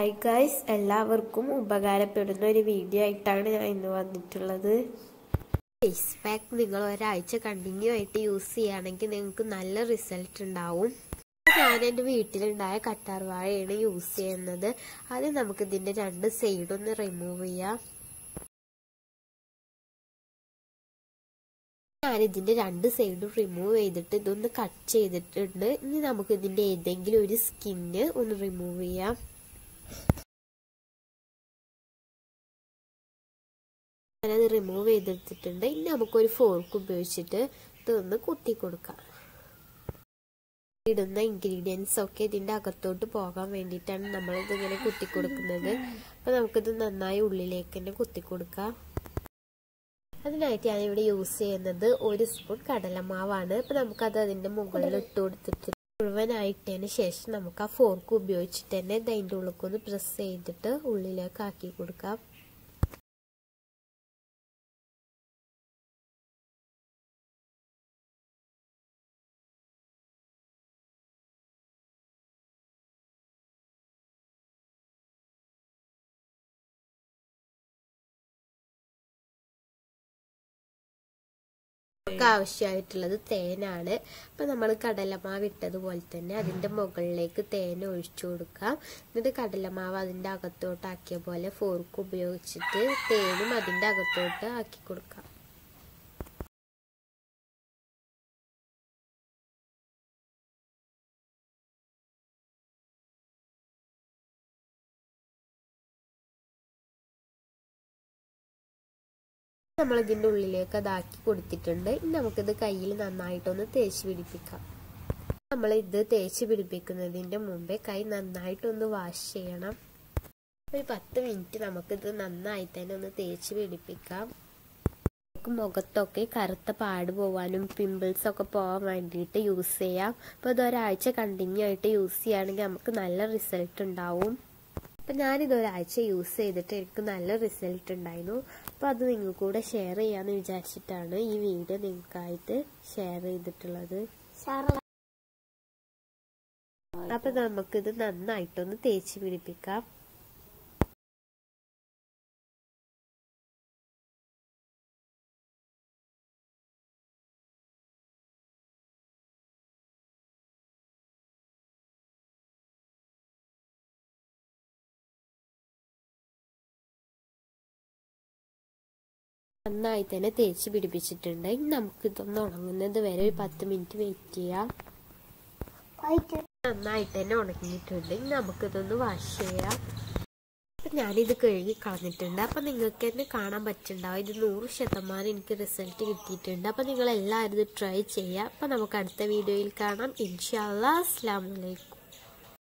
hi guys എല്ലാവർക്കും ഉപകാരപ്പെടുന്ന ഒരു വീഡിയോ ആയിട്ടാണ് ഞാൻ ഇന്ന് വന്നിട്ടുള്ളത് ഫേസ് പാക്ക് നിങ്ങൾ ഒരാഴ്ച കണ്ടിന്യൂ ആയിട്ട് യൂസ് ചെയ്യുകയാണെങ്കിൽ നിങ്ങൾക്ക് നല്ല റിസൾട്ട് ഉണ്ടാവും ഞാൻ എൻ്റെ വീട്ടിലുണ്ടായ കറ്റാർ വാഴയാണ് യൂസ് ചെയ്യുന്നത് ആദ്യം നമുക്ക് ഇതിൻ്റെ രണ്ട് സൈഡൊന്ന് റിമൂവ് ചെയ്യാം ഞാനിതിൻ്റെ രണ്ട് സൈഡും റിമൂവ് ചെയ്തിട്ട് ഇതൊന്ന് കട്ട് ചെയ്തിട്ടുണ്ട് ഇനി നമുക്ക് ഇതിൻ്റെ ഏതെങ്കിലും ഒരു സ്കിന്ന് ഒന്ന് റിമൂവ് ചെയ്യാം ഞാനത് റിമൂവ് ചെയ്തെടുത്തിട്ടുണ്ട് ഇനി നമുക്കൊരു ഫോർക്ക് ഉപയോഗിച്ചിട്ട് ഇതൊന്ന് കുത്തി കൊടുക്കാം ഇടുന്ന ഇൻഗ്രീഡിയൻസ് ഒക്കെ ഇതിൻ്റെ അകത്തോട്ട് പോകാൻ വേണ്ടിയിട്ടാണ് നമ്മൾ ഇതിങ്ങനെ കുത്തി കൊടുക്കുന്നത് അപ്പോൾ നമുക്കിത് നന്നായി ഉള്ളിലേക്ക് തന്നെ കുത്തി കൊടുക്കാം അതിനായിട്ട് ഞാൻ ഇവിടെ യൂസ് ചെയ്യുന്നത് ഒരു സ്പൂൺ കടലമാവാണ് അപ്പം നമുക്കത് അതിൻ്റെ മുകളിൽ ഇട്ട് കൊടുത്തിട്ട് മുഴുവനായിട്ടതിന് ശേഷം നമുക്ക് ആ ഫോർക്ക് ഉപയോഗിച്ചിട്ട് തന്നെ അതിൻ്റെ ഉള്ളിലേക്കൊന്ന് പ്രസ് ചെയ്തിട്ട് ഉള്ളിലേക്ക് ആക്കി കൊടുക്കാം നമുക്ക് ആവശ്യമായിട്ടുള്ളത് തേനാണ് അപ്പം നമ്മൾ കടലമാവ് ഇട്ടതുപോലെ തന്നെ അതിൻ്റെ മുകളിലേക്ക് തേൻ ഒഴിച്ചു കൊടുക്കാം എന്നിട്ട് കടലമാവ് അതിൻ്റെ അകത്തോട്ട് ആക്കിയ പോലെ ഫോർക്ക് ഉപയോഗിച്ചിട്ട് തേനും അതിൻ്റെ അകത്തോട്ട് ആക്കി കൊടുക്കാം നമ്മൾ ഇതിൻ്റെ ഉള്ളിലേക്ക് അതാക്കി കൊടുത്തിട്ടുണ്ട് ഇനി നമുക്കിത് കയ്യിൽ നന്നായിട്ടൊന്ന് തേച്ച് പിടിപ്പിക്കാം നമ്മൾ ഇത് തേച്ച് പിടിപ്പിക്കുന്നതിൻ്റെ മുമ്പേ കൈ നന്നായിട്ടൊന്ന് വാഷ് ചെയ്യണം ഒരു പത്ത് മിനിറ്റ് നമുക്കിത് നന്നായി തന്നെ ഒന്ന് തേച്ച് പിടിപ്പിക്കാം നമുക്ക് മുഖത്തൊക്കെ കറുത്ത പാട് പോവാനും പിമ്പിൾസ് ഒക്കെ പോകാൻ വേണ്ടിയിട്ട് യൂസ് ചെയ്യാം അപ്പോൾ ഇത് ഒരാഴ്ച കണ്ടിന്യൂ ആയിട്ട് യൂസ് ചെയ്യുകയാണെങ്കിൽ നമുക്ക് നല്ല റിസൾട്ട് ഉണ്ടാവും അപ്പം ഞാനിത് ഒരാഴ്ച യൂസ് ചെയ്തിട്ട് എനിക്ക് നല്ല റിസൾട്ട് ഉണ്ടായിരുന്നു അപ്പോൾ അത് നിങ്ങൾക്ക് കൂടെ ഷെയർ ചെയ്യാമെന്ന് വിചാരിച്ചിട്ടാണ് ഈ വീഡിയോ നിങ്ങൾക്കായിട്ട് ഷെയർ ചെയ്തിട്ടുള്ളത് അപ്പം നമുക്കിത് നന്നായിട്ടൊന്ന് തേച്ച് പിടിപ്പിക്കാം നന്നായി തന്നെ തേച്ച് പിടിപ്പിച്ചിട്ടുണ്ട് ഇനി നമുക്ക് ഇതൊന്ന് ഉണങ്ങുന്നത് വരെ ഒരു പത്ത് മിനിറ്റ് വെയിറ്റ് ചെയ്യാം നന്നായിട്ട് തന്നെ ഉണങ്ങിയിട്ടുണ്ട് ഇനി നമുക്കിതൊന്ന് വാഷ് ചെയ്യാം അപ്പം ഞാനിത് കഴുകി കളഞ്ഞിട്ടുണ്ട് അപ്പം നിങ്ങൾക്ക് തന്നെ കാണാൻ പറ്റുന്നുണ്ടാവും ഇത് നൂറ് ശതമാനം എനിക്ക് റിസൾട്ട് കിട്ടിയിട്ടുണ്ട് അപ്പം നിങ്ങൾ എല്ലാവരും ഇത് ട്രൈ ചെയ്യുക അപ്പം നമുക്ക് അടുത്ത വീഡിയോയിൽ കാണാം ഇൻഷാല്ലാ അസ്സാം വലൈക്കും